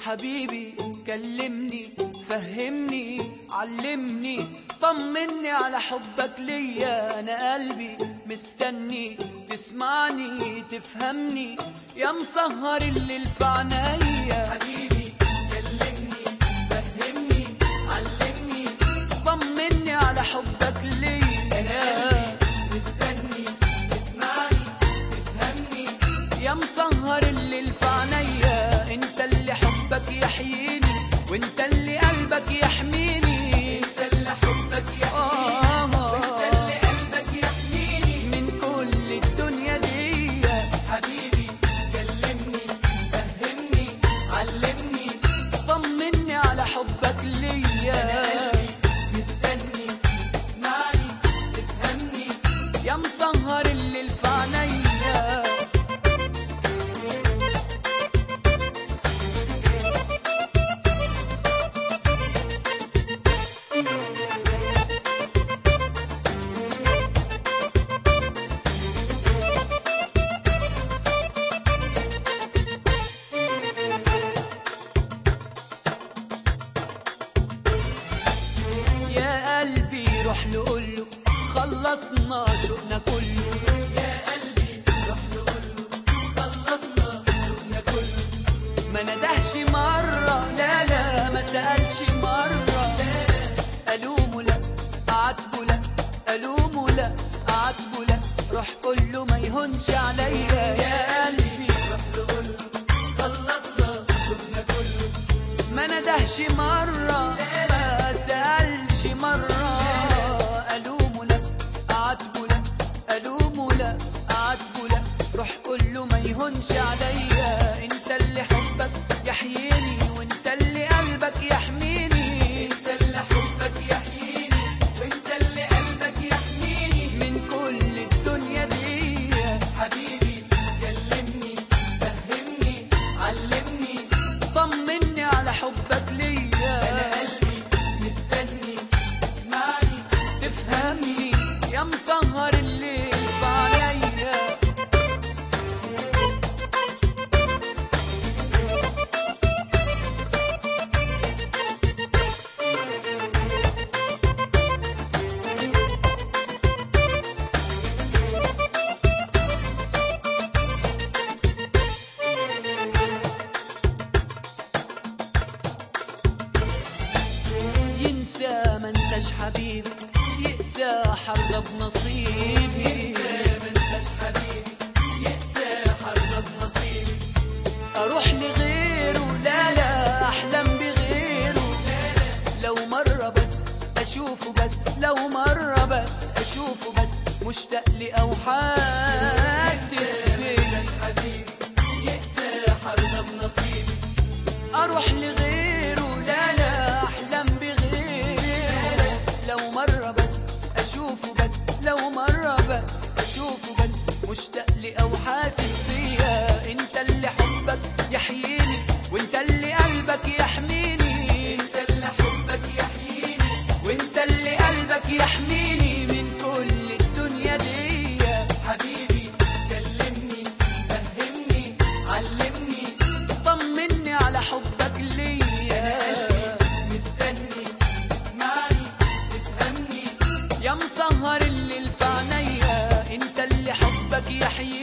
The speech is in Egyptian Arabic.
حبيبي كلمني فهمني علمني طمني على حبك ليا انا قلبي مستني تسمعني تفهمني يا مسهر الليل في عنايا حبيبي كلمني فهمني علمني طمني على حبك ليا مستني تسمعني تفهمني يا مسهر الليل في عنايا انت اللي حبك يحييني وانت اللي قلبك يحميني انت اللي حبك يحميني وانت اللي قلبك يحميني من كل الدنيا دي حبيبي كلمني فهمني علمني طمني على حبك ليا قلبي مستني تسمعني تفهمني يا مسهر الليل في عنايا يا قلبي روح له قول له خلصنا شوقنا كله يا قلبي روح نقول له خلصنا شوقنا كله ما ندهش مرة لا لا ما سألش مرة ألومه لا أعاتبه لا ألومه لا أعاتبه لا روح قول له ما يهونش عليا يا قلبي روح نقول له خلصنا شوقنا كله ما ندهش مرة ما سألش مرة ألومه لا أعاتبه لا ألومه لا أعاتبه لا روح قول له ما يهونش عليا انت اللي حبك يحييني وانت اللي قلبك يحميني انت اللي حبك يحييني وانت اللي قلبك يحميني من كل الدنيا دي حبيبي كلمني فهمني علمني طمني على حبك ليا انا قلبي مستني تسمعني تفهمني يا مسهر الليل في عليا ينسى ما انساش حبيبي يقسى حرضى بنصيبي ما انساش حبيبي يقسى حرب نصيبي اروح لغيره لا لا احلم بغيره لو مرة بس اشوفه بس لو مرة بس اشوفه بس مشتاق لي او حاسس بيه انساش حبيبي يقسى حرب نصيبي اروح لغيره لا لا احلم بغيره لو مرة بس اشوفه بس لو مرة بس اشوفه بس مشتاق لي او حاسس بيا انت اللي حبك يحييني وانت اللي قلبك يحميني انت اللي حبك يحييني وانت اللي قلبك يحميني من كل الدنيا دي حبيبي كلمني فهمني علمني طمني على حبك ليا مستني تسمعني تفهمني يا مسهر الليل في عينيا انت اللي حبك يحيي